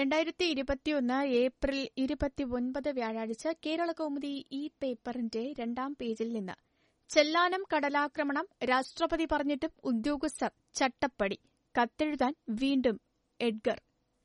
രണ്ടായിരത്തി ഇരുപത്തിയൊന്ന് ഏപ്രിൽ ഇരുപത്തിയൊൻപത് വ്യാഴാഴ്ച കേരള കൗമുദി ഈ പേപ്പറിന്റെ രണ്ടാം പേജിൽ നിന്ന് ചെല്ലാനം കടലാക്രമണം രാഷ്ട്രപതി പറഞ്ഞിട്ടും ഉദ്യോഗസ്ഥർ ചട്ടപ്പടി കത്തെഴുതാൻ വീണ്ടും എഡ്ഗർ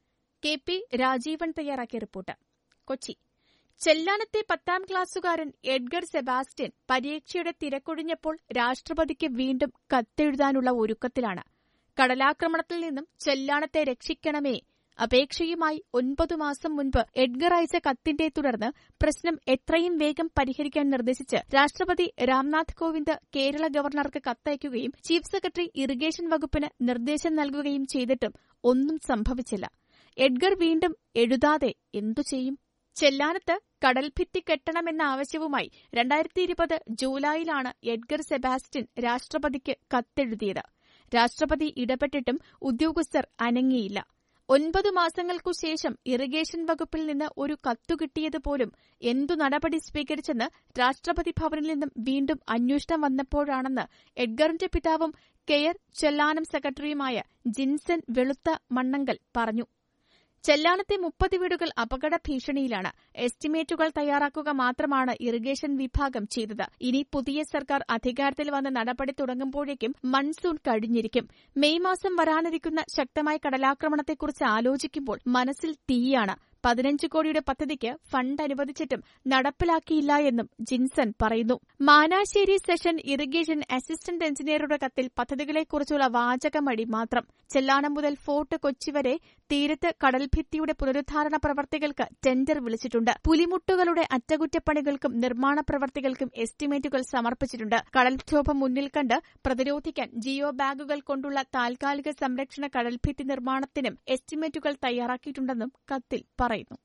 കെ പി രാജീവൻ തയ്യാറാക്കിയ റിപ്പോർട്ട് കൊച്ചി ചെല്ലാനത്തെ പത്താം ക്ലാസ്സുകാരൻ എഡ്ഗർ സെബാസ്റ്റ്യൻ പരീക്ഷയുടെ തിരക്കൊഴിഞ്ഞപ്പോൾ രാഷ്ട്രപതിക്ക് വീണ്ടും കത്തെഴുതാനുള്ള ഒരുക്കത്തിലാണ് കടലാക്രമണത്തിൽ നിന്നും ചെല്ലാനത്തെ രക്ഷിക്കണമേ അപേക്ഷയുമായി ഒൻപതു മാസം മുൻപ് എഡ്ഗർ അയച്ച കത്തിന്റെ തുടർന്ന് പ്രശ്നം എത്രയും വേഗം പരിഹരിക്കാൻ നിർദ്ദേശിച്ച് രാഷ്ട്രപതി രാംനാഥ് കോവിന്ദ് കേരള ഗവർണർക്ക് കത്തയക്കുകയും ചീഫ് സെക്രട്ടറി ഇറിഗേഷൻ വകുപ്പിന് നിർദ്ദേശം നൽകുകയും ചെയ്തിട്ടും ഒന്നും സംഭവിച്ചില്ല എഡ്ഗർ വീണ്ടും എഴുതാതെ എന്തു ചെയ്യും ചെല്ലാനത്ത് കടൽഭിത്തി കെട്ടണമെന്ന ആവശ്യവുമായി രണ്ടായിരത്തി ഇരുപത് ജൂലൈയിലാണ് എഡ്ഗർ സെബാസ്റ്റ്യൻ രാഷ്ട്രപതിക്ക് കത്തെഴുതിയത് രാഷ്ട്രപതി ഇടപെട്ടിട്ടും ഉദ്യോഗസ്ഥർ അനങ്ങിയില്ല ഒൻപതു മാസങ്ങൾക്കു ശേഷം ഇറിഗേഷൻ വകുപ്പിൽ നിന്ന് ഒരു കത്തു കിട്ടിയതുപോലും എന്തു നടപടി സ്വീകരിച്ചെന്ന് രാഷ്ട്രപതി ഭവനിൽ നിന്നും വീണ്ടും അന്വേഷണം വന്നപ്പോഴാണെന്ന് എഡ്ഗറിന്റെ പിതാവും കെയർ ചെല്ലാനം സെക്രട്ടറിയുമായ ജിൻസൺ വെളുത്ത മണ്ണങ്കൽ പറഞ്ഞു ചെല്ലാനത്തെ മുപ്പത് വീടുകൾ അപകട ഭീഷണിയിലാണ് എസ്റ്റിമേറ്റുകൾ തയ്യാറാക്കുക മാത്രമാണ് ഇറിഗേഷൻ വിഭാഗം ചെയ്തത് ഇനി പുതിയ സർക്കാർ അധികാരത്തിൽ വന്ന് നടപടി തുടങ്ങുമ്പോഴേക്കും മൺസൂൺ കഴിഞ്ഞിരിക്കും മെയ് മാസം വരാനിരിക്കുന്ന ശക്തമായ കടലാക്രമണത്തെക്കുറിച്ച് ആലോചിക്കുമ്പോൾ മനസ്സിൽ തീയാണ് പതിനഞ്ച് കോടിയുടെ പദ്ധതിക്ക് ഫണ്ട് അനുവദിച്ചിട്ടും നടപ്പിലാക്കിയില്ല എന്നും ജിൻസൺ പറയുന്നു മാനാശ്ശേരി സെഷൻ ഇറിഗേഷൻ അസിസ്റ്റന്റ് എഞ്ചിനീയറുടെ കത്തിൽ പദ്ധതികളെക്കുറിച്ചുള്ള വാചകമടി മാത്രം ചെല്ലാനം മുതൽ ഫോർട്ട് കൊച്ചി വരെ തീരത്ത് കടൽഭിത്തിയുടെ പുനരുദ്ധാരണ പ്രവർത്തികൾക്ക് ടെൻഡർ വിളിച്ചിട്ടുണ്ട് പുലിമുട്ടുകളുടെ അറ്റകുറ്റപ്പണികൾക്കും നിർമ്മാണ പ്രവർത്തികൾക്കും എസ്റ്റിമേറ്റുകൾ സമർപ്പിച്ചിട്ടുണ്ട് കടൽക്ഷോഭം മുന്നിൽ കണ്ട് പ്രതിരോധിക്കാൻ ജിയോ ബാഗുകൾ കൊണ്ടുള്ള താൽക്കാലിക സംരക്ഷണ കടൽഭിത്തി നിർമ്മാണത്തിനും എസ്റ്റിമേറ്റുകൾ തയ്യാറാക്കിയിട്ടുണ്ടെന്നും കത്തിൽ പറയുന്നു